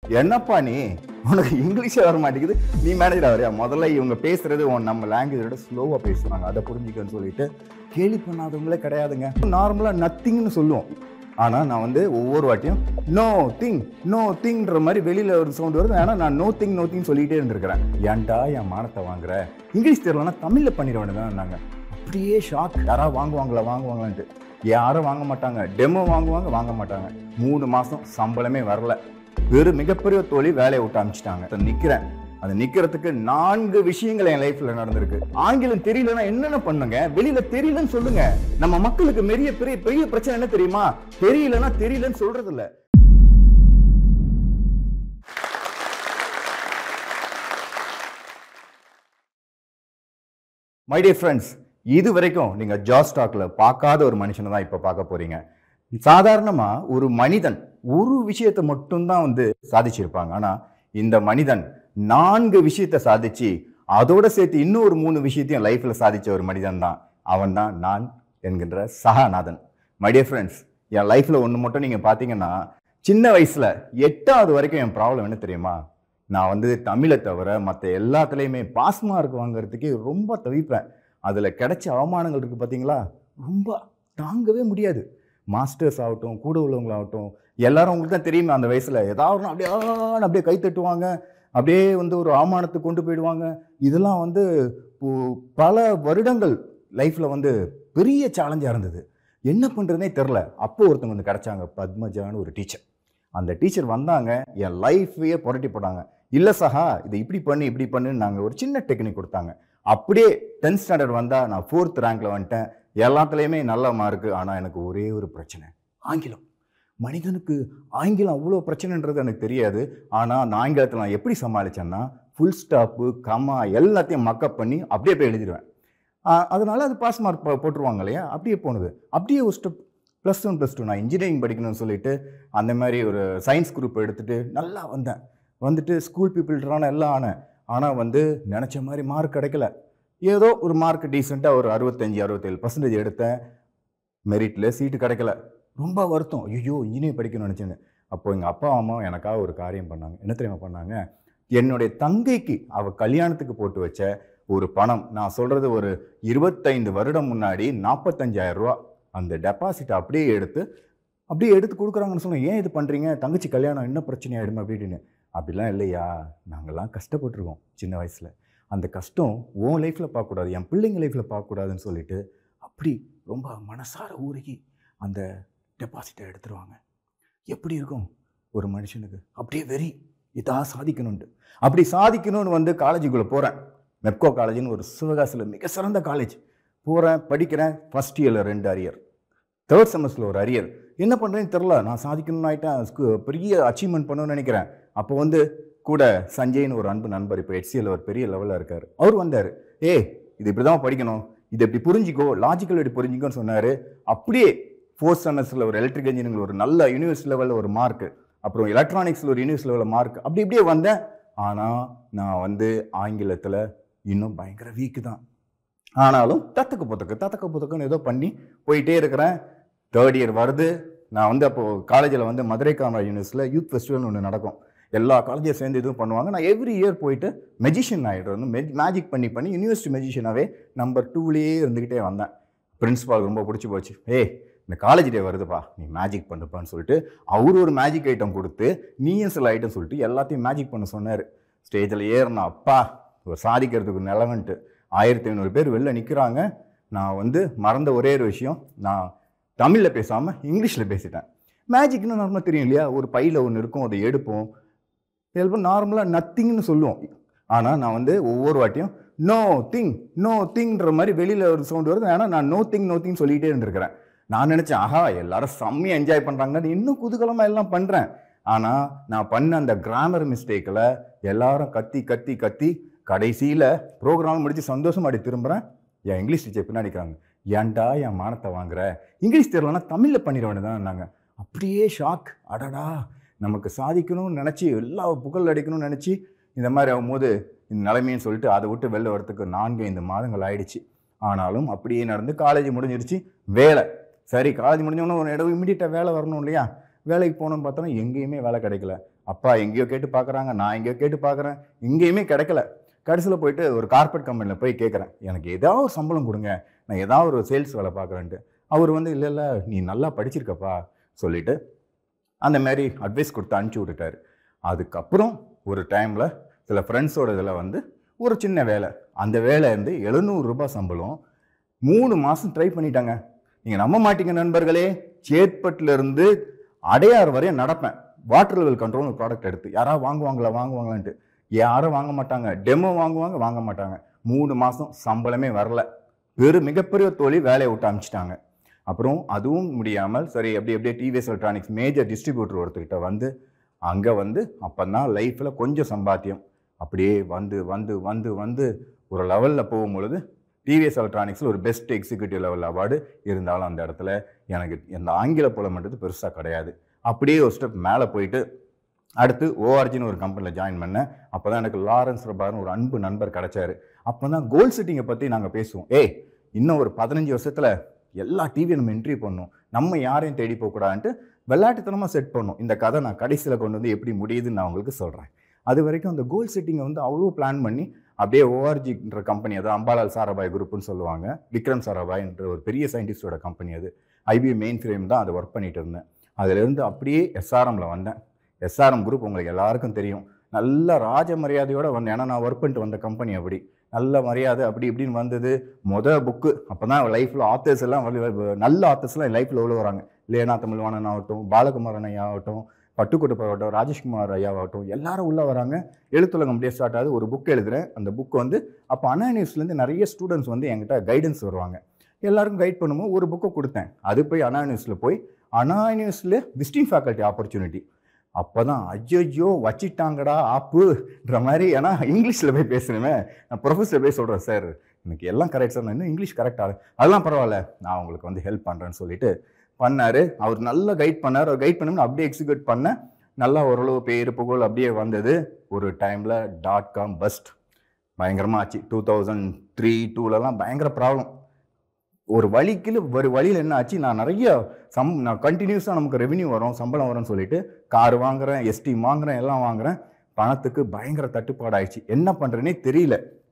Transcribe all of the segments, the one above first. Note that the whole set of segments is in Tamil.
என்னப்பா நீ உனக்கு இங்கிலீஷே வர மாட்டேங்குது நீ மேனேஜர் வரையா முதல்ல இவங்க பேசுறது உன் நம்ம லாங்குவேஜோட ஸ்லோவாக பேசுறாங்க அதை புரிஞ்சுக்கன்னு சொல்லிட்டு கேலி பண்ணாதவங்களே கிடையாதுங்க நார்மலாக நத்திங்னு சொல்லுவோம் ஆனால் நான் வந்து ஒவ்வொரு வாட்டியும் நோ திங் நோ திங்ன்ற மாதிரி வெளியில் ஒரு சவுண்ட் வருது ஆனால் நான் நோ திங் நோ திங் சொல்லிகிட்டே இருந்திருக்கிறேன் ஏன்டா என் மானத்தை வாங்குற இங்கிலீஷ் தெரியலன்னா தமிழில் பண்ணிட வேண்டியதான் நாங்கள் அப்படியே ஷாக் யாராவது வாங்குவாங்களா வாங்குவாங்களான்ட்டு யாரும் வாங்க மாட்டாங்க டெமோ வாங்குவாங்க வாங்க மாட்டாங்க மூணு மாதம் சம்பளமே வரல வெறும் மிகப்பெரிய தொழில் வேலையை விட்டு அமிச்சிட்டாங்க நிற்கிறேன் அது நிக்கிறதுக்கு நான்கு விஷயங்கள் என் லைஃப்ல நடந்திருக்கு ஆங்கிலம் தெரியலன்னா என்னென்ன பண்ணுங்க வெளியில தெரியலன்னு சொல்லுங்க நம்ம மக்களுக்கு பெரிய பெரிய பெரிய பிரச்சனை என்ன தெரியுமா தெரியலன்னா தெரியலன்னு சொல்றது இல்ல மை டியர் ஃப்ரெண்ட்ஸ் இது வரைக்கும் நீங்க ஜாஸ் ஸ்டாக்ல பார்க்காத ஒரு மனுஷனை தான் இப்ப பார்க்க போறீங்க சாதாரணமா ஒரு மனிதன் ஒரு விஷயத்தை மட்டும்தான் வந்து சாதிச்சிருப்பாங்க ஆனா இந்த மனிதன் நான்கு விஷயத்தை சாதிச்சு அதோட சேர்த்து இன்னொரு மூணு விஷயத்தையும் லைஃப்ல சாதிச்ச ஒரு மனிதன் தான் அவன் தான் நான் என்கின்ற சகாநாதன் மை டியர் ஃப்ரெண்ட்ஸ் என் லைஃப்ல ஒன்று மட்டும் நீங்க பார்த்தீங்கன்னா சின்ன வயசுல எட்டாவது வரைக்கும் என் ப்ராப்ளம் என்ன தெரியுமா நான் வந்து தமிழை தவிர மற்ற எல்லாத்துலேயுமே பாஸ் மார்க் வாங்குறதுக்கே ரொம்ப தவிப்பேன் அதில் கிடைச்ச அவமானங்கள் இருக்குது பார்த்தீங்களா ரொம்ப தாங்கவே முடியாது மாஸ்டர்ஸ் ஆகட்டும் கூட உள்ளவங்களாகட்டும் எல்லாரும் உங்களுக்கு தான் தெரியுமே அந்த வயசில் ஏதாவது ஒண்ணு அப்படியே ஆன்னு அப்படியே கை தட்டுவாங்க அப்படியே வந்து ஒரு அவமானத்துக்கு கொண்டு போயிடுவாங்க இதெல்லாம் வந்து பு- பல வருடங்கள் லைஃப்பில் வந்து பெரிய சேலஞ்சாக இருந்தது என்ன பண்ணுறதுனே தெரில அப்போ ஒருத்தவங்க வந்து கிடச்சாங்க பத்மஜான்னு ஒரு டீச்சர் அந்த டீச்சர் வந்தாங்க என் லைஃபையே புரட்டி போட்டாங்க இல்லை சஹா இதை இப்படி பண்ணு இப்படி பண்ணுன்னு நாங்கள் ஒரு சின்ன டெக்னிக் கொடுத்தாங்க அப்படியே டென்த் ஸ்டாண்டர்ட் வந்தால் நான் ஃபோர்த் ரேங்க்ல வந்துட்டேன் எல்லாத்துலேயுமே நல்ல மார்க்கு ஆனால் எனக்கு ஒரே ஒரு பிரச்சனை ஆங்கிலம் மனிதனுக்கு ஆங்கிலம் அவ்வளோ பிரச்சனைன்றது எனக்கு தெரியாது ஆனால் அந்த ஆங்கிலத்தில் நான் எப்படி சமாளித்தேன்னா ஃபுல் ஸ்டாப்பு கமா எல்லாத்தையும் மக்கப் பண்ணி அப்படியே போய் எழுதிடுவேன் ஆஹ் அதனால அது பாஸ் மார்க் போட்டுருவாங்க இல்லையா அப்படியே போனது அப்படியே ஒரு step plus one plus two நான் இன்ஜினியரிங் படிக்கணும்னு சொல்லிட்டு அந்த மாதிரி ஒரு சயின்ஸ் குரூப் எடுத்துட்டு நல்லா வந்தேன் வந்துட்டு ஸ்கூல் பீப்புள்டான எல்லாம் ஆனேன் ஆனால் வந்து நினச்ச மாதிரி மார்க் கிடைக்கல ஏதோ ஒரு மார்க் டீசெண்டாக ஒரு அறுபத்தஞ்சி அறுபத்தேழு பர்சன்டேஜ் எடுத்தேன் மெரிட்டில் சீட்டு கிடைக்கல ரொம்ப வருத்தம் ஐயோ இன்ஜினியர் படிக்கணும்னு நினச்சேன்னு அப்போ எங்கள் அப்பா அம்மா எனக்காக ஒரு காரியம் பண்ணாங்க என்ன தெரியுமா பண்ணாங்க என்னுடைய தங்கைக்கு அவள் கல்யாணத்துக்கு போட்டு வச்ச ஒரு பணம் நான் சொல்கிறது ஒரு இருபத்தைந்து வருடம் முன்னாடி 45000 ரூபா அந்த டெபாசிட் அப்படியே எடுத்து அப்படியே எடுத்து கொடுக்குறாங்கன்னு சொன்னேன் ஏன் இது பண்ணுறீங்க தங்கச்சி கல்யாணம் என்ன பிரச்சனை ஆகிடுமா அப்படின்னு அப்படிலாம் இல்லையா நாங்கள்லாம் கஷ்டப்பட்டிருக்கோம் சின்ன வயசில் அந்த கஷ்டம் உன் லைஃப்பில் பார்க்கக்கூடாது என் பிள்ளைங்க லைஃப்பில் பார்க்கக்கூடாதுன்னு சொல்லிட்டு அப்படி ரொம்ப மனசார ஊருகி அந்த டெபாசிட்டை எடுத்துருவாங்க எப்படி இருக்கும் ஒரு மனுஷனுக்கு அப்படியே வெறி இதாக சாதிக்கணுன்ட்டு அப்படி சாதிக்கணும்னு வந்து காலேஜுக்குள்ளே போகிறேன் மெப்கோ காலேஜ்னு ஒரு சிவகாசியில் மிக சிறந்த காலேஜ் போகிறேன் படிக்கிறேன் ஃபஸ்ட் இயரில் ரெண்டு அரியர் தேர்ட் செமஸ்டரில் ஒரு அரியர் என்ன பண்ணுறேன்னு தெரில நான் சாதிக்கணும்னு ஆகிட்டேன் ஸ்கூ- பெரிய அச்சீவ்மெண்ட் பண்ணணும்னு நினைக்கிறேன் அப்போ வந்து கூட சஞ்சய்னு ஒரு அன்பு நண்பர் இப்போ ஹெச்சிஎல் ஒரு பெரிய லெவலில் இருக்கார் அவர் வந்தார் ஏய் இது இப்படி தான் படிக்கணும் இது இப்படி புரிஞ்சிக்கோ லாஜிக்கல் இப்படி புரிஞ்சிக்கோன்னு சொன்னார் அப்படியே ஃபோர்த் செமஸ்டரில் ஒரு எலக்ட்ரிக் இன்ஜினியரிங் ஒரு நல்ல யூனிவர்சிட்டி லெவலில் ஒரு மார்க் அப்புறம் எலக்ட்ரானிக்ஸில் ஒரு யூனிவர்சிட்டி லெவலில் மார்க் அப்படி இப்படியே வந்தேன் ஆனால் நான் வந்து ஆங்கிலத்தில் இன்னும் பயங்கர வீக்கு தான் ஆனாலும் தத்தக்கு புத்தக்கு தத்தக்கு புத்தக்குன்னு ஏதோ பண்ணி போயிட்டே இருக்கிறேன் தேர்ட் இயர் வருது நான் வந்து அப்போது காலேஜில் வந்து மதுரை காமராஜ் யூனிவர்சிட்டியில் யூத் ஃபெஸ்டிவல்னு ஒன்று நடக்கும் எல்லா காலேஜையும் சேர்ந்து இதுவும் பண்ணுவாங்க நான் எவ்ரி இயர் போயிட்டு மெஜிஷியன் ஆகிட்டு வந்து மேஜிக் பண்ணி பண்ணி யூனிவர்சிட்டி மெஜிஷியனாகவே நம்பர் டூலேயே இருந்துக்கிட்டே வந்தேன் பிரின்ஸிபால் ரொம்ப பிடிச்சி போச்சு ஏய் இந்த காலேஜ் டே வருதுப்பா நீ மேஜிக் பண்ணுப்பான்னு சொல்லிட்டு அவர் ஒரு மேஜிக் ஐட்டம் கொடுத்து நீயும் சில ஐட்டம் சொல்லிட்டு எல்லாத்தையும் மேஜிக் பண்ண சொன்னார் ஸ்டேஜில் ஏறினா அப்பா ஒரு சாதிக்கிறதுக்கு நிலவன்ட்டு ஆயிரத்தி ஐநூறு பேர் வெளில நிற்கிறாங்க நான் வந்து மறந்த ஒரே ஒரு விஷயம் நான் தமிழில் பேசாமல் இங்கிலீஷில் பேசிட்டேன் மேஜிக்னு நார்மலாக தெரியும் இல்லையா ஒரு பையில் ஒன்று இருக்கும் அதை எடுப்போம் சிலப்போ நார்மலாக நத்திங்னு சொல்லுவோம் ஆனால் நான் வந்து ஒவ்வொரு வாட்டியும் நோ திங் நோ திங்ன்ற மாதிரி வெளியில் ஒரு சவுண்ட் வருது ஆனால் நான் நோ திங் நோ திங் சொல்லிகிட்டே இருந்திருக்கிறேன் நான் நினச்சேன் ஆஹா எல்லாரும் செம்மையாக என்ஜாய் பண்ணுறாங்கன்னு இன்னும் குதூகலமாக எல்லாம் பண்ணுறேன் ஆனால் நான் பண்ண அந்த கிராமர் மிஸ்டேக்கில் எல்லாரும் கத்தி கத்தி கத்தி கடைசியில் ப்ரோக்ராம் முடிச்சு சந்தோஷமா அப்படி திரும்புகிறேன் என் இங்கிலீஷ் டீச்சர் பின்னாடி நிற்கிறாங்க ஏன்டா என் மானத்தை வாங்குற இங்கிலீஷ் தெரியலன்னா தமிழில் பண்ணிட வேண்டியதான் அப்படியே ஷாக் அடடா நமக்கு சாதிக்கணும்னு நினச்சி எல்லா புகழ் அடிக்கணும்னு நினச்சி இந்த மாதிரி ஆகும்போது இந்த நிலைமைன்னு சொல்லிட்டு அதை விட்டு வெளில வரத்துக்கு நான்கு ஐந்து மாதங்கள் ஆயிடுச்சு ஆனாலும் அப்படியே நடந்து காலேஜ் முடிஞ்சிருச்சு வேலை சரி காலேஜ் முடிஞ்சோடனே ஒரு இடம் இமீடியட்டாக வேலை வரணும் இல்லையா வேலைக்கு போகணும்னு பார்த்தோன்னா எங்கேயுமே வேலை கிடைக்கல அப்பா எங்கேயோ கேட்டு பார்க்குறாங்க நான் எங்கேயோ கேட்டு பார்க்குறேன் எங்கேயுமே கிடைக்கல கடைசியில் போயிட்டு ஒரு கார்பரேட் கம்பெனியில் போய் கேட்குறேன் எனக்கு ஏதாவது ஒரு சம்பளம் கொடுங்க நான் ஏதாவது ஒரு சேல்ஸ் வேலை பார்க்குறேன்ட்டு அவர் வந்து இல்லை இல்லை நீ நல்லா படிச்சிருக்கப்பா சொல்லிட்டு அந்த மாதிரி அட்வைஸ் கொடுத்து அனுப்பிச்சி விட்டுட்டாரு அதுக்கப்புறம் ஒரு டைமில் சில ஃப்ரெண்ட்ஸோட இதில் வந்து ஒரு சின்ன வேலை அந்த வேலை வந்து எழுநூறு ரூபாய் சம்பளம் மூணு மாதம் ட்ரை பண்ணிட்டாங்க நீங்கள் நம்ப மாட்டீங்க நண்பர்களே சேத்பட்டுல இருந்து அடையார் வரையும் நடப்பேன் வாட்டர் லெவல் கண்ட்ரோல் ஒரு ப்ராடக்ட் எடுத்து யாராவது வாங்குவாங்களா வாங்குவாங்களான்ட்டு யாரும் வாங்க மாட்டாங்க டெமோ வாங்குவாங்க வாங்க மாட்டாங்க மூணு மாதம் சம்பளமே வரல பெரு மிகப்பெரிய தொழில் வேலையை விட்டு அமிச்சிட்டாங்க அப்புறம் அதுவும் முடியாமல் சரி அப்படி அப்படியே டிவிஎஸ் எலக்ட்ரானிக்ஸ் மேஜர் டிஸ்ட்ரிபியூட்டர் ஒருத்தர்கிட்ட வந்து அங்கே வந்து அப்போ தான் லைஃப்பில் கொஞ்சம் சம்பாத்தியம் அப்படியே வந்து வந்து வந்து வந்து ஒரு லெவலில் போகும் பொழுது டிவிஎஸ் எலக்ட்ரானிக்ஸில் ஒரு பெஸ்ட் எக்ஸிக்யூட்டிவ் லெவல் அவார்டு இருந்தாலும் அந்த இடத்துல எனக்கு இந்த ஆங்கில புலமன்றது பெருசாக கிடையாது அப்படியே ஒரு ஸ்டெப் மேலே போயிட்டு அடுத்து ஓஆர்ஜின்னு ஒரு கம்பெனியில் ஜாயின் பண்ணேன் அப்போ தான் எனக்கு லாரன்ஸ் ரபார்னு ஒரு அன்பு நண்பர் கிடைச்சாரு அப்போ தான் கோல் செட்டிங்கை பற்றி நாங்கள் பேசுவோம் ஏய் இன்னும் ஒரு பதினஞ்சு வருஷத்தில் எல்லா டிவியும் நம்ம என்ட்ரி பண்ணணும் நம்ம யாரையும் தேடி போகக்கூடாதுன்ட்டு விளையாட்டுத்தனமாக செட் பண்ணோம் இந்த கதை நான் கடைசியில் கொண்டு வந்து எப்படி முடியுதுன்னு நான் உங்களுக்கு சொல்கிறேன் அது வரைக்கும் அந்த கோல் செட்டிங்கை வந்து அவ்வளோ பிளான் பண்ணி அப்படியே ஓஆர்ஜின்ற கம்பெனி அது அம்பாலால் சாராபாய் குரூப்னு சொல்லுவாங்க விக்ரம் சாராபாய் என்ற ஒரு பெரிய சயின்டிஸ்டோட கம்பெனி அது ஐபிஐ மெயின் ஃப்ரேம் தான் அதை ஒர்க் பண்ணிட்டு இருந்தேன் அதிலிருந்து அப்படியே எஸ்ஆர்எம்ல வந்தேன் எஸ்ஆர்எம் குரூப் உங்களுக்கு எல்லாருக்கும் தெரியும் நல்ல ராஜ மரியாதையோட வந்தேன் ஏன்னா நான் ஒர்க் பண்ணிட்டு வந்த கம்பெனி அப்படி நல்ல மரியாதை அப்படி இப்படின்னு வந்தது மொதல் புக்கு அப்போ தான் லைஃப்பில் ஆத்தர்ஸ் எல்லாம் வலி- நல்ல ஆத்தர்ஸ்லாம் லைஃப்பில் உள்ள வராங்க லேனா தமிழ்வாணன் ஆகட்டும் பாலகுமாரன் ஐயா ஆகட்டும் பட்டுக்கோட்டை ஆகட்டும் ராஜேஷ்குமார் ஐயாவாகட்டும் எல்லாரும் உள்ளே வராங்க எழுத்துலகம் அப்படியே ஸ்டார்ட் ஆகுது ஒரு புக் எழுதுறேன் அந்த புக் வந்து அப்போ அண்ணா நியூஸ்லேருந்து நிறைய ஸ்டூடெண்ட்ஸ் வந்து என்கிட்ட கைடன்ஸ் வருவாங்க எல்லாருக்கும் கைட் பண்ணும்போது ஒரு புக்கை கொடுத்தேன் அது போய் அண்ணா நியூஸில் போய் அண்ணா நியூஸில் விசிட்டிங் ஃபேக்கல்ட்டி ஆப்பர்ச்சுனிட்டி அப்போ தான் ஐயோ வச்சிட்டாங்கடா ஆப்புன்ற மாதிரி ஏன்னா இங்கிலீஷில் போய் பேசுகிறேன் நான் ப்ரொஃபஸர் போய் சொல்கிறேன் சார் எனக்கு எல்லாம் கரெக்ட் சார் நான் இன்னும் இங்கிலீஷ் கரெக்டாக அதெல்லாம் பரவாயில்ல நான் உங்களுக்கு வந்து ஹெல்ப் பண்ணுறேன்னு சொல்லிட்டு பண்ணார் அவர் நல்லா கைட் பண்ணார் அவர் கைட் பண்ணி அப்படியே எக்ஸிக்யூட் பண்ண நல்லா ஓரளவு பேர் புகழ் அப்படியே வந்தது ஒரு டைமில் டாட் காம் பஸ்ட் பயங்கரமாக ஆச்சு டூ தௌசண்ட் த்ரீ டூலலாம் பயங்கர ப்ராப்ளம் ஒரு வழிக்கில் ஒரு வழியில் என்ன ஆச்சு நான் நிறைய சம் நான் கண்டினியூஸாக நமக்கு ரெவென்யூ வரும் சம்பளம் வரும்னு சொல்லிட்டு கார் வாங்குறேன் எஸ்டி வாங்குறேன் எல்லாம் வாங்குறேன் பணத்துக்கு பயங்கர தட்டுப்பாடு ஆயிடுச்சு என்ன பண்ணுறேனே தெரியல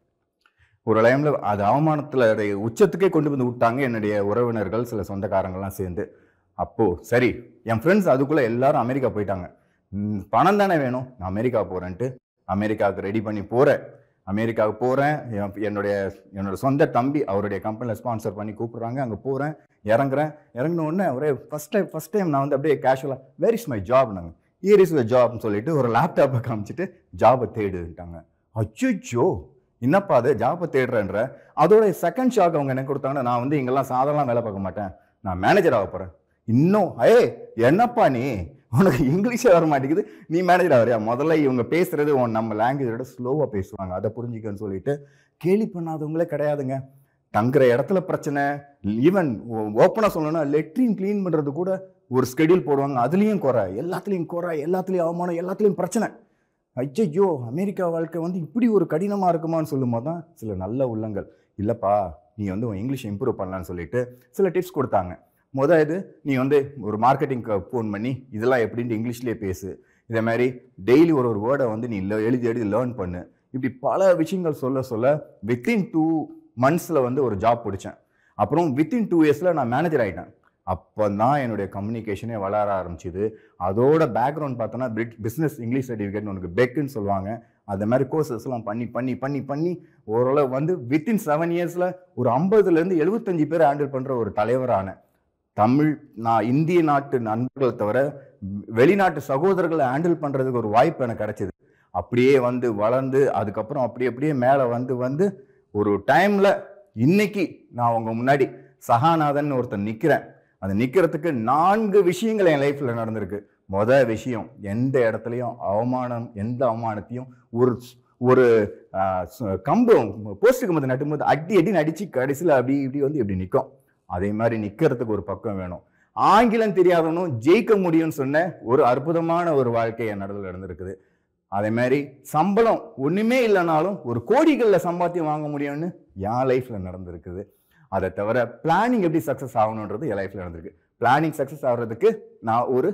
ஒரு டைமில் அது அவமானத்தில் உச்சத்துக்கே கொண்டு வந்து விட்டாங்க என்னுடைய உறவினர்கள் சில சொந்தக்காரங்கள்லாம் சேர்ந்து அப்போது சரி என் ஃப்ரெண்ட்ஸ் அதுக்குள்ளே எல்லாரும் அமெரிக்கா போயிட்டாங்க ம், பணம் தானே வேணும் நான் அமெரிக்கா போகிறேன்ட்டு அமெரிக்காவுக்கு ரெடி பண்ணி போகிறேன் அமெரிக்காவுக்கு போகிறேன் என்னுடைய என்னோட சொந்த தம்பி அவருடைய கம்பெனியில் ஸ்பான்சர் பண்ணி கூப்பிடுறாங்க அங்கே போகிறேன் இறங்குறேன் இறங்கின உடனே ஒரே ஃபஸ்ட் டைம் ஃபஸ்ட் டைம் நான் வந்து அப்படியே கேஷுவலாக வேர் இஸ் மை ஜாப் நாங்கள் இயர் இஸ் ஜாப்னு சொல்லிட்டு ஒரு லேப்டாப்பை காமிச்சிட்டு ஜாபை தேடுன்ட்டாங்க அச்சுச்சோ என்னப்பா அது ஜாபை தேடுறேன்ற அதோட செகண்ட் ஷாக் அவங்க என்ன கொடுத்தாங்கன்னா நான் வந்து இங்கெல்லாம் சாதாரண வேலை பார்க்க மாட்டேன் நான் மேனேஜர் ஆக போகிறேன் இன்னும் ஏ என்னப்பா நீ உனக்கு இங்கிலீஷே வர மாட்டேங்குது நீ மேனேஜர் ஆகிறியா முதல்ல இவங்க பேசுறது உன் நம்ம லாங்குவேஜோட ஸ்லோவாக பேசுவாங்க அதை புரிஞ்சுக்கன்னு சொல்லிட்டு கேலி பண்ணாதவங்களே கிடையாதுங்க தங்குற இடத்துல பிரச்சனை ஈவன் ஓப்பனாக சொல்லணும்னா லெட்ரின் க்ளீன் பண்ணுறது கூட ஒரு ஸ்கெடியூல் போடுவாங்க அதுலேயும் குறை எல்லாத்துலேயும் குறை எல்லாத்துலேயும் அவமானம் எல்லாத்துலேயும் பிரச்சனை ஐயையோ அமெரிக்கா வாழ்க்கை வந்து இப்படி ஒரு கடினமாக இருக்குமான்னு சொல்லும்போது தான் சில நல்ல உள்ளங்கள் இல்லைப்பா நீ வந்து உன் இங்கிலீஷ் இம்ப்ரூவ் பண்ணலான்னு சொல்லிட்டு சில டிப்ஸ் கொடுத்தாங்க முத இது நீ வந்து ஒரு மார்க்கெட்டிங்க்கு ஃபோன் பண்ணி இதெல்லாம் எப்படின்ட்டு இங்கிலீஷ்லேயே பேசு இதே மாதிரி டெய்லி ஒரு ஒரு வேர்டை வந்து நீ le- எழுதி எழுதி லேர்ன் பண்ணு இப்படி பல விஷயங்கள் சொல்ல சொல்ல வித்தின் டூ மந்த்ஸில் வந்து ஒரு ஜாப் பிடிச்சேன் அப்புறம் வித்தின் டூ இயர்ஸில் நான் மேனேஜர் ஆகிட்டேன் அப்போ தான் என்னுடைய கம்யூனிகேஷனே வளர ஆரம்பிச்சுது அதோட பேக்ரவுண்ட் பார்த்தோன்னா பிரிட் பிஸ்னஸ் இங்கிலீஷ் சர்டிஃபிகேட் உனக்கு பெக்குன்னு சொல்லுவாங்க அந்த மாதிரி கோர்சஸ்லாம் பண்ணி பண்ணி பண்ணி பண்ணி ஓரளவு வந்து வித்தின் செவன் இயர்ஸில் ஒரு ஐம்பதுலேருந்து எழுபத்தஞ்சு பேர் ஹேண்டில் பண்ணுற ஒரு தலைவரானேன் தமிழ் நான் இந்திய நாட்டு நண்பர்களை தவிர வெளிநாட்டு சகோதரர்களை ஹேண்டில் பண்ணுறதுக்கு ஒரு வாய்ப்பு எனக்கு கிடைச்சிது அப்படியே வந்து வளர்ந்து அதுக்கப்புறம் அப்படியே அப்படியே மேலே வந்து வந்து ஒரு டைமில் இன்னைக்கு நான் உங்க முன்னாடி சகாநாதன் ஒருத்தன் நிற்கிறேன் அது நிற்கிறதுக்கு நான்கு விஷயங்கள் என் லைஃப்பில் நடந்திருக்கு மொதல் விஷயம் எந்த இடத்துலையும் அவமானம் எந்த அவமானத்தையும் ஒரு ஒரு ஆஹ், சு- கம்பு போஸ்ட் கம்பத்தை நட்டும்போது அடி அடின்னு அடிச்சு கடைசியில் அப்படி இப்படி வந்து இப்படி நிற்கும் அதே மாதிரி நிற்கிறதுக்கு ஒரு பக்கம் வேணும் ஆங்கிலம் தெரியாதவனும் ஜெயிக்க முடியும்னு சொன்ன ஒரு அற்புதமான ஒரு வாழ்க்கை என் நடுவில் நடந்திருக்குது அதே மாதிரி சம்பளம் ஒண்ணுமே இல்லைனாலும் ஒரு கோடிகளில் சம்பாத்தியம் வாங்க முடியும்னு என் லைஃப்ல நடந்திருக்குது அதை தவிர பிளானிங் எப்படி சக்ஸஸ் ஆகணுன்றது என் லைஃப்ல நடந்திருக்கு பிளானிங் சக்ஸஸ் ஆகுறதுக்கு நான் ஒரு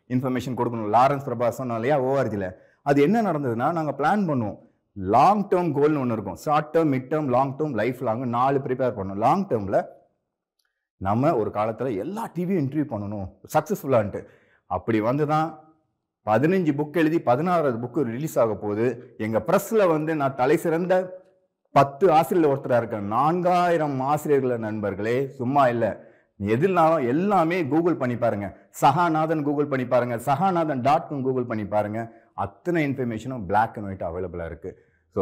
இன்ஃபர்மேஷன் கொடுக்கணும் லாரன்ஸ் பிரபா சொன்னோம் இல்லையா ஓஆர்ஜியில் அது என்ன நடந்ததுன்னா நாங்கள் பிளான் பண்ணுவோம் லாங் டேர்ம் கோல்னு ஒன்று இருக்கும் short term mid term long term life long நாலு ப்ரிப்பேர் பண்ணணும் லாங் டேர்மில் நம்ம ஒரு காலத்தில் எல்லா டிவியும் இன்டர்வியூ பண்ணணும் சக்ஸஸ்ஃபுல்லான்ட்டு அப்படி வந்து தான் பதினஞ்சு புக் எழுதி பதினாறாவது புக்கு ரிலீஸ் ஆக போகுது எங்கள் ப்ரெஸ்ஸில் வந்து நான் தலை சிறந்த பத்து ஆசிரியர் ஒருத்தராக இருக்கேன் நான்காயிரம் ஆசிரியர்கள் நண்பர்களே சும்மா இல்லை எதுனாலும் எல்லாமே கூகுள் பண்ணி பாருங்க சகாநாதன் கூகுள் பண்ணி பாருங்க சகாநாதன் டாட் காம் கூகுள் பண்ணி பாருங்க அத்தனை இன்ஃபர்மேஷனும் பிளாக் அண்ட் ஒயிட் அவைலபிளாக இருக்கு ஸோ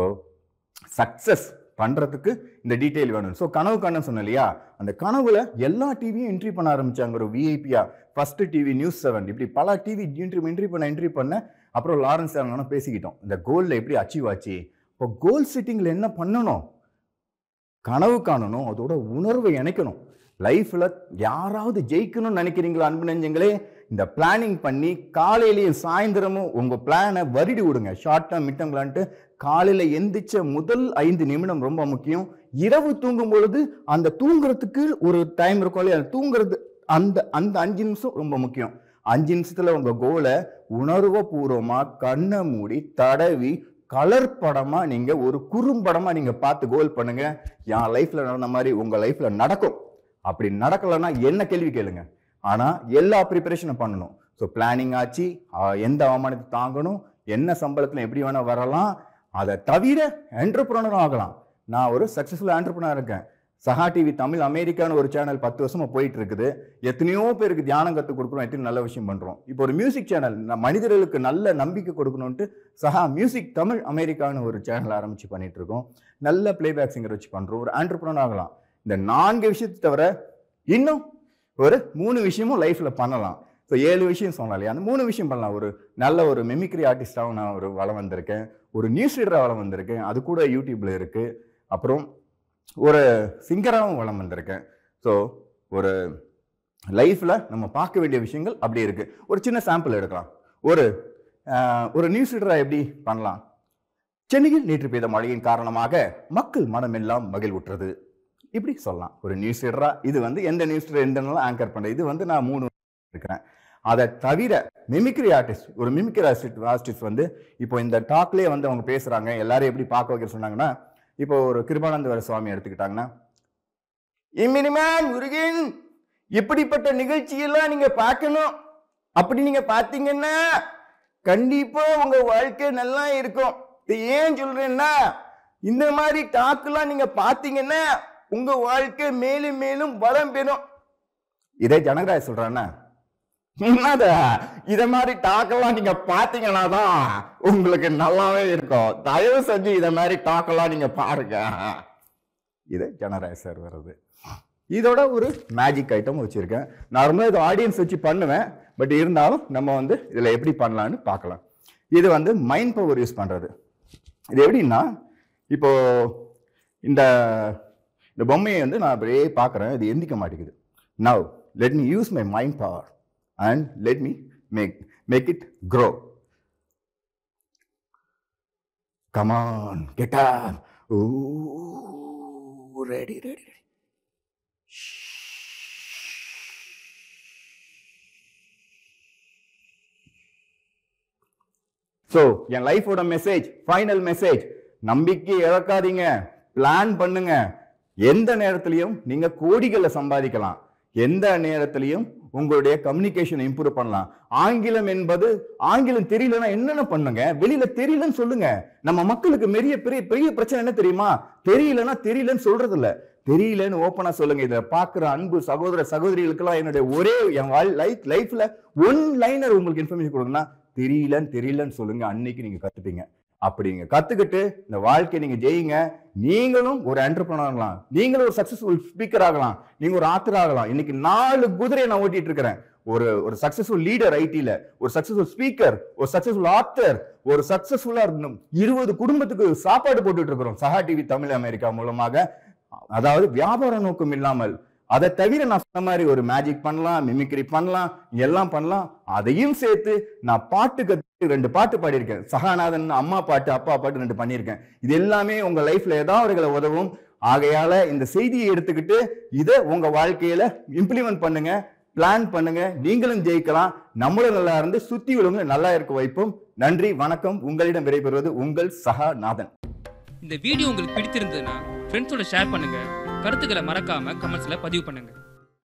சக்ஸஸ் பண்ணுறதுக்கு இந்த டீட்டெயில் வேணும் ஸோ கனவு கண்ணன் சொன்னேன் இல்லையா அந்த கனவுல எல்லா டிவியும் என்ட்ரி பண்ண ஆரம்பிச்சாங்க ஒரு விஐபியா ஃபர்ஸ்ட் டிவி நியூஸ் செவன் இப்படி பல டிவி என்ட்ரி என்ட்ரி பண்ண என்ட்ரி பண்ண அப்புறம் லாரன்ஸ் சார் பேசிக்கிட்டோம் இந்த கோலில் எப்படி அச்சீவ் ஆச்சு இப்போ கோல் செட்டிங்கில் என்ன பண்ணணும் கனவு காணணும் அதோட உணர்வை இணைக்கணும் லைஃப்பில் யாராவது ஜெயிக்கணும்னு நினைக்கிறீங்களா அன்பு நெஞ்சங்களே இந்த பிளானிங் பண்ணி காலையிலையும் சாயந்தரமும் உங்கள் பிளானை வருடி விடுங்க ஷார்ட் டேர்ம் மிட் டேர்ம்லான்ட்டு காலையில் எந்திரிச்ச முதல் ஐந்து நிமிடம் ரொம்ப முக்கியம் இரவு தூங்கும் பொழுது அந்த தூங்குறதுக்கு ஒரு டைம் இருக்கும் இல்லையா அந்த தூங்குறது அந்த அந்த அஞ்சு நிமிஷம் ரொம்ப முக்கியம் அஞ்சு நிமிஷத்துல உங்க கோலை உணர்வு பூர்வமா கண்ணை மூடி தடவி கலர் படமா நீங்க ஒரு குறும்படமா நீங்க பார்த்து கோல் பண்ணுங்க என் லைஃப்ல நடந்த மாதிரி உங்க லைஃப்ல நடக்கும் அப்படி நடக்கலைன்னா என்ன கேள்வி கேளுங்க ஆனா எல்லா ப்ரிப்பரேஷனும் பண்ணணும் ஸோ பிளானிங் ஆச்சு ஆஹ் எந்த அவமானத்தை தாங்கணும் என்ன சம்பளத்துல எப்படி வேணா வரலாம் அதை தவிர என்டர்பிரனரும் ஆகலாம் நான் ஒரு சக்ஸஸ்ஃபுல் ஆண்டர்பிரனர் இருக்கேன் சஹா டிவி தமிழ் அமெரிக்கான்னு ஒரு சேனல் பத்து வருஷமா போயிட்டு இருக்குது எத்தனையோ பேருக்கு தியானம் கற்றுக் கொடுக்குறோம் எத்தனை நல்ல விஷயம் பண்றோம் இப்போ ஒரு மியூசிக் சேனல் மனிதர்களுக்கு நல்ல நம்பிக்கை கொடுக்கணும்ட்டு சஹா மியூசிக் தமிழ் அமெரிக்கான்னு ஒரு சேனல் ஆரம்பிச்சு பண்ணிட்டு இருக்கோம் நல்ல பிளேபேக் சிங்கர் வச்சு பண்றோம் ஒரு ஆண்டர்பிரனர் ஆகலாம் இந்த நான்கு விஷயத்தை தவிர இன்னும் ஒரு மூணு விஷயமும் லைஃப்ல பண்ணலாம் ஸோ ஏழு விஷயம் சொன்னோம் இல்லையா அந்த மூணு விஷயம் பண்ணலாம் ஒரு நல்ல ஒரு மிமிக்ரி ஆர்டிஸ்டாகவும் நான் ஒரு வளம் வந்திருக்கேன் ஒரு நியூஸ் ரீடராக வளம் வந்திருக்கேன் அது கூட யூடியூப்ல இருக்கு அப்புறம் ஒரு சிங்கராகவும் வளம் வந்திருக்கேன் ஸோ ஒரு லைஃப்பில் நம்ம பார்க்க வேண்டிய விஷயங்கள் அப்படி இருக்கு ஒரு சின்ன சாம்பிள் எடுக்கலாம் ஒரு ஆஹ், ஒரு நியூஸ் ரீடராக எப்படி பண்ணலாம் சென்னையில் நேற்று பெய்த மழையின் காரணமாக மக்கள் மனமெல்லாம் மகிழ்வுற்றது இப்படி சொல்லலாம் ஒரு நியூஸ் ரீடரா இது வந்து எந்த நியூஸ் எந்த ஆங்கர் பண்ணுறது இது வந்து நான் மூணு இருக்கிறேன் அதை தவிர மிமிக்ரி ஆர்டிஸ்ட் ஒரு மிமிக்ரி ஆர்டிஸ்ட் ஆர்டிஸ்ட் வந்து இப்போ இந்த டாக்லேயே வந்து அவங்க பேசுறாங்க எல்லாரும் எப்படி பார்க்க வைக்க சொன்னாங்கன்னா இப்போ ஒரு கிருபானந்தவர சுவாமி எடுத்துக்கிட்டாங்கன்னா இம்மினிமேன் முருகன் இப்படிப்பட்ட நிகழ்ச்சியெல்லாம் நீங்க பார்க்கணும் அப்படி நீங்க பார்த்தீங்கன்னா கண்டிப்பா உங்க வாழ்க்கை நல்லா இருக்கும் இது ஏன் சொல்றேன்னா இந்த மாதிரி டாக்கெல்லாம் நீங்க பார்த்தீங்கன்னா உங்க வாழ்க்கை மேலும் மேலும் வளம் பெறும் இதே ஜனகராஜ் சொல்றான்னா என்னது இத மாதிரி டாக்கெல்லாம் நீங்க பாத்தீங்கன்னா தான் உங்களுக்கு நல்லாவே இருக்கும் தயவு செஞ்சு இத மாதிரி டாக்கெல்லாம் நீங்க பாருங்க இது ஜனராஜ் சார் வருது இதோட ஒரு மேஜிக் ஐட்டம் வச்சிருக்கேன் நார்மலாக இது ஆடியன்ஸ் வச்சு பண்ணுவேன் பட் இருந்தாலும் நம்ம வந்து இதில் எப்படி பண்ணலான்னு பார்க்கலாம் இது வந்து மைண்ட் பவர் யூஸ் பண்ணுறது இது எப்படின்னா இப்போ இந்த இந்த பொம்மையை வந்து நான் அப்படியே பார்க்குறேன் இது எந்திக்க மாட்டேங்குது now let me use my mind power and let me make make it grow come on gotta oh ready ready ready so என் லைஃபோட மெசேஜ் ஃபைனல் மெசேஜ் நம்பிக்கை இழக்காதீங்க பிளான் பண்ணுங்க எந்த நேரத்திலையும் நீங்க கோடிகளை சம்பாதிக்கலாம் எந்த நேரத்திலையும் உங்களுடைய கம்யூனிகேஷன் இம்ப்ரூவ் பண்ணலாம் ஆங்கிலம் என்பது ஆங்கிலம் தெரியலன்னா என்னென்ன பண்ணுங்க வெளியில தெரியலன்னு சொல்லுங்க நம்ம மக்களுக்கு பெரிய பெரிய பெரிய பிரச்சனை என்ன தெரியுமா தெரியலன்னா தெரியலன்னு சொல்றது இல்ல தெரியலன்னு ஓப்பனா சொல்லுங்க இதை பார்க்குற அன்பு சகோதர சகோதரிகளுக்கெல்லாம் என்னுடைய ஒரே என் வாழ் லைஃப் லைஃப்ல ஒன் லைனர் உங்களுக்கு இன்ஃபர்மேஷன் கொடுங்கன்னா தெரியலன்னு தெரியலன்னு சொல்லுங்க அன்னைக்கு நீங்க கத்துப்பீங்க அப்படி நீங்க கத்துக்கிட்டு இந்த வாழ்க்கையை நீங்க ஜெயிங்க நீங்களும் ஒரு என்டர்பிரனர் ஆகலாம் நீங்களும் ஒரு சக்சஸ்ஃபுல் ஸ்பீக்கர் ஆகலாம் நீங்க ஒரு ஆத்தர் ஆகலாம் இன்னைக்கு நாலு குதிரையை நான் ஓட்டிட்டு இருக்கிறேன் ஒரு ஒரு சக்சஸ்ஃபுல் லீடர் ஐடில ஒரு சக்சஸ்ஃபுல் ஸ்பீக்கர் ஒரு சக்சஸ்ஃபுல் ஆத்தர் ஒரு சக்சஸ்ஃபுல்லா இருபது குடும்பத்துக்கு சாப்பாடு போட்டுட்டு இருக்கிறோம் சஹா டிவி தமிழ் அமெரிக்கா மூலமாக அதாவது வியாபார நோக்கம் இல்லாமல் அதை தவிர நான் சொன்ன மாதிரி ஒரு மேஜிக் பண்ணலாம் மிமிக்ரி பண்ணலாம் எல்லாம் பண்ணலாம் அதையும் சேர்த்து நான் பாட்டு கத்து ரெண்டு பாட்டு பாடியிருக்கேன் சகாநாதன் அம்மா பாட்டு அப்பா பாட்டு ரெண்டு பண்ணியிருக்கேன் இது எல்லாமே உங்க லைஃப்ல ஏதாவது உதவும் ஆகையால இந்த செய்தியை எடுத்துக்கிட்டு இதை உங்க வாழ்க்கையில இம்ப்ளிமெண்ட் பண்ணுங்க பிளான் பண்ணுங்க நீங்களும் ஜெயிக்கலாம் நம்மளும் நல்லா இருந்து சுத்தி உள்ளவங்க நல்லா இருக்க வைப்போம் நன்றி வணக்கம் உங்களிடம் விடைபெறுவது உங்கள் சகா நாதன் இந்த வீடியோ உங்களுக்கு பிடித்திருந்ததுன்னா ஃப்ரெண்ட்ஸோட ஷேர் பண்ணுங்க கருத்துக்களை மறக்காம கமெண்ட்ஸ்ல பதிவு பண்ணுங்க